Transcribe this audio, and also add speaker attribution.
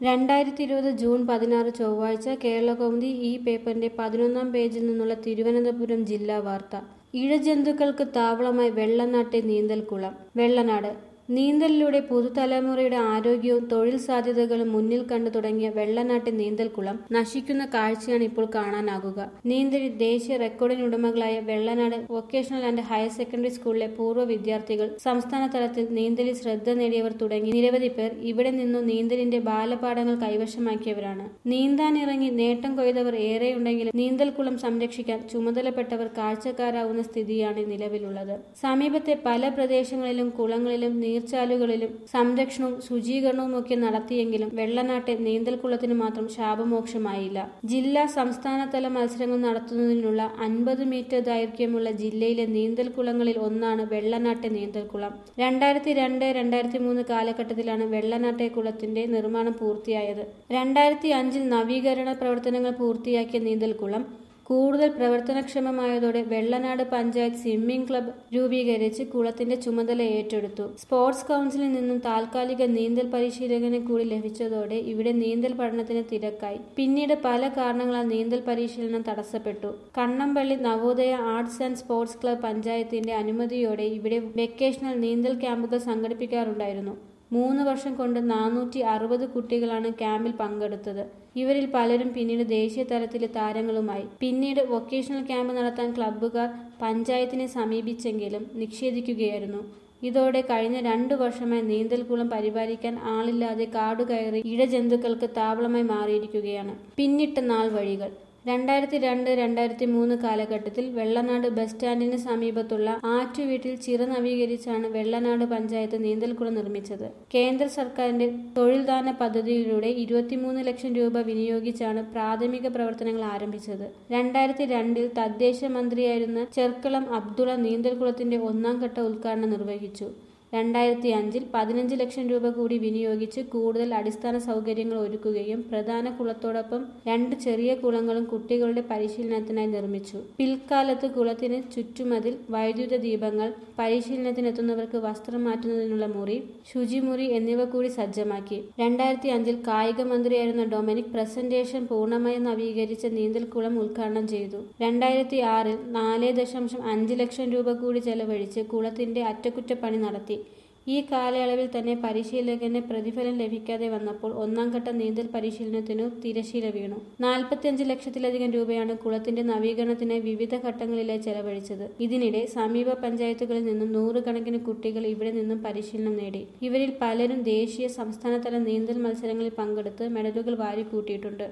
Speaker 1: രണ്ടായിരത്തി ഇരുപത് ജൂൺ പതിനാറ് ചൊവ്വാഴ്ച കേരളകൗമുദി ഈ പേപ്പറിന്റെ പതിനൊന്നാം പേജിൽ നിന്നുള്ള തിരുവനന്തപുരം ജില്ലാ വാർത്ത ഇഴജന്തുക്കൾക്ക് താവളമായി വെള്ളനാട്ടെ നീന്തൽക്കുളം വെള്ളനാട് നീന്തലിലൂടെ പുതുതലമുറയുടെ ആരോഗ്യവും തൊഴിൽ സാധ്യതകളും മുന്നിൽ കണ്ടു തുടങ്ങിയ വെള്ളനാട്ടെ നീന്തൽക്കുളം നശിക്കുന്ന കാഴ്ചയാണ് ഇപ്പോൾ കാണാനാകുക നീന്തലി ദേശീയ റെക്കോർഡിന് ഉടമകളായ Vellanad vocational and higher secondary സ്കൂളിലെ പൂർവ്വ വിദ്യാർത്ഥികൾ സംസ്ഥാന തലത്തിൽ നീന്തലിൽ ശ്രദ്ധ നേടിയവർ തുടങ്ങി നിരവധി പേർ ഇവിടെ നിന്നും നീന്തലിന്റെ ബാലപാഠങ്ങൾ കൈവശമാക്കിയവരാണ് നീന്താനിറങ്ങി നേട്ടം കൊയ്തവർ ഏറെയുണ്ടെങ്കിലും നീന്തൽക്കുളം സംരക്ഷിക്കാൻ ചുമതലപ്പെട്ടവർ കാഴ്ചക്കാരാവുന്ന സ്ഥിതിയാണ് നിലവിലുള്ളത് സമീപത്തെ പല പ്രദേശങ്ങളിലും കുളങ്ങളിലും നീർച്ചാലുകളിലും സംരക്ഷണവും ശുചീകരണവും ഒക്കെ നടത്തിയെങ്കിലും വെള്ളനാട്ടെ നീന്തൽക്കുളത്തിന് മാത്രം ശാപമോക്ഷമായില്ല ജില്ലാ സംസ്ഥാനതല മത്സരങ്ങൾ നടത്തുന്നതിനുള്ള അൻപത് മീറ്റർ ദൈർഘ്യമുള്ള ജില്ലയിലെ നീന്തൽക്കുളങ്ങളിൽ ഒന്നാണ് വെള്ളനാട്ടെ നീന്തൽക്കുളം രണ്ടായിരത്തി രണ്ട് രണ്ടായിരത്തി മൂന്ന് കാലഘട്ടത്തിലാണ് വെള്ളനാട്ടെ കുളത്തിന്റെ നിർമ്മാണം പൂർത്തിയായത് രണ്ടായിരത്തി അഞ്ചിൽ നവീകരണ പ്രവർത്തനങ്ങൾ പൂർത്തിയാക്കിയ നീന്തൽക്കുളം കൂടുതൽ പ്രവർത്തനക്ഷമമായതോടെ വെള്ളനാട് പഞ്ചായത്ത് സ്വിമ്മിംഗ് ക്ലബ്ബ് രൂപീകരിച്ച് കുളത്തിന്റെ ചുമതല ഏറ്റെടുത്തു സ്പോർട്സ് കൗൺസിലിൽ നിന്നും താൽക്കാലിക നീന്തൽ പരിശീലകനെ കൂടി ലഭിച്ചതോടെ ഇവിടെ നീന്തൽ പഠനത്തിന് തിരക്കായി പിന്നീട് പല കാരണങ്ങളാൽ നീന്തൽ പരിശീലനം തടസ്സപ്പെട്ടു Kannampally Navodaya arts and sports club പഞ്ചായത്തിന്റെ അനുമതിയോടെ ഇവിടെ വെക്കേഷണൽ നീന്തൽ ക്യാമ്പുകൾ സംഘടിപ്പിക്കാറുണ്ടായിരുന്നു മൂന്ന് വർഷം കൊണ്ട് നാനൂറ്റി അറുപത് കുട്ടികളാണ് ക്യാമ്പിൽ പങ്കെടുത്തത് ഇവരിൽ പലരും പിന്നീട് ദേശീയ തലത്തിലെ താരങ്ങളുമായി പിന്നീട് വൊക്കേഷണൽ ക്യാമ്പ് നടത്താൻ ക്ലബ്ബുകാർ പഞ്ചായത്തിനെ സമീപിച്ചെങ്കിലും നിഷേധിക്കുകയായിരുന്നു ഇതോടെ കഴിഞ്ഞ രണ്ടു വർഷമായി നീന്തൽക്കുളം പരിപാലിക്കാൻ ആളില്ലാതെ കാടുകയറി ഇഴജന്തുക്കൾക്ക് താവളമായി മാറിയിരിക്കുകയാണ് പിന്നിട്ട നാൾ വഴികൾ രണ്ടായിരത്തി രണ്ട് രണ്ടായിരത്തി മൂന്ന് കാലഘട്ടത്തിൽ വെള്ളനാട് ബസ് സ്റ്റാൻഡിന് സമീപത്തുള്ള ആറ്റുവീട്ടിൽ ചിറ നവീകരിച്ചാണ് വെള്ളനാട് പഞ്ചായത്ത് നീന്തൽക്കുളം നിർമ്മിച്ചത് കേന്ദ്ര സർക്കാരിന്റെ തൊഴിൽദാന പദ്ധതിയിലൂടെ ഇരുപത്തിമൂന്ന് ലക്ഷം രൂപ വിനിയോഗിച്ചാണ് പ്രാഥമിക പ്രവർത്തനങ്ങൾ ആരംഭിച്ചത് രണ്ടായിരത്തി രണ്ടിൽ തദ്ദേശ മന്ത്രിയായിരുന്ന ചെർക്കളം അബ്ദുള്ള നീന്തൽക്കുളത്തിന്റെ ഒന്നാം ഘട്ട ഉദ്ഘാടനം നിർവഹിച്ചു രണ്ടായിരത്തി അഞ്ചിൽ പതിനഞ്ച് ലക്ഷം രൂപ കൂടി വിനിയോഗിച്ച് കൂടുതൽ അടിസ്ഥാന സൗകര്യങ്ങൾ ഒരുക്കുകയും പ്രധാന കുളത്തോടൊപ്പം രണ്ട് ചെറിയ കുളങ്ങളും കുട്ടികളുടെ പരിശീലനത്തിനായി നിർമ്മിച്ചു പിൽക്കാലത്ത് കുളത്തിന് ചുറ്റുമതിൽ വൈദ്യുത ദീപങ്ങൾ പരിശീലനത്തിനെത്തുന്നവർക്ക് വസ്ത്രം മാറ്റുന്നതിനുള്ള മുറി ശുചിമുറി എന്നിവ കൂടി സജ്ജമാക്കി രണ്ടായിരത്തി അഞ്ചിൽ കായിക മന്ത്രിയായിരുന്ന ഡൊമിനിക് പ്രസന്റേഷൻ പൂർണ്ണമായും നവീകരിച്ച നീന്തൽക്കുളം ഉദ്ഘാടനം ചെയ്തു രണ്ടായിരത്തി ആറിൽ നാല് ദശാംശം അഞ്ച് ലക്ഷം രൂപ കൂടി ചെലവഴിച്ച് കുളത്തിന്റെ അറ്റകുറ്റപ്പണി നടത്തി ഈ കാലയളവിൽ തന്നെ പരിശീലകന് പ്രതിഫലം ലഭിക്കാതെ വന്നപ്പോൾ ഒന്നാം ഘട്ട നീന്തൽ പരിശീലനത്തിനു തിരശീല വീണു നാൽപ്പത്തിയഞ്ച് ലക്ഷത്തിലധികം രൂപയാണ് കുളത്തിന്റെ നവീകരണത്തിനായി വിവിധ ഘട്ടങ്ങളിലായി ചെലവഴിച്ചത് ഇതിനിടെ സമീപ പഞ്ചായത്തുകളിൽ നിന്നും നൂറുകണക്കിന് കുട്ടികൾ ഇവിടെ നിന്നും പരിശീലനം നേടി ഇവരിൽ പലരും ദേശീയ സംസ്ഥാനതല നീന്തൽ മത്സരങ്ങളിൽ പങ്കെടുത്ത് മെഡലുകൾ വാരിക്കൂട്ടിയിട്ടുണ്ട്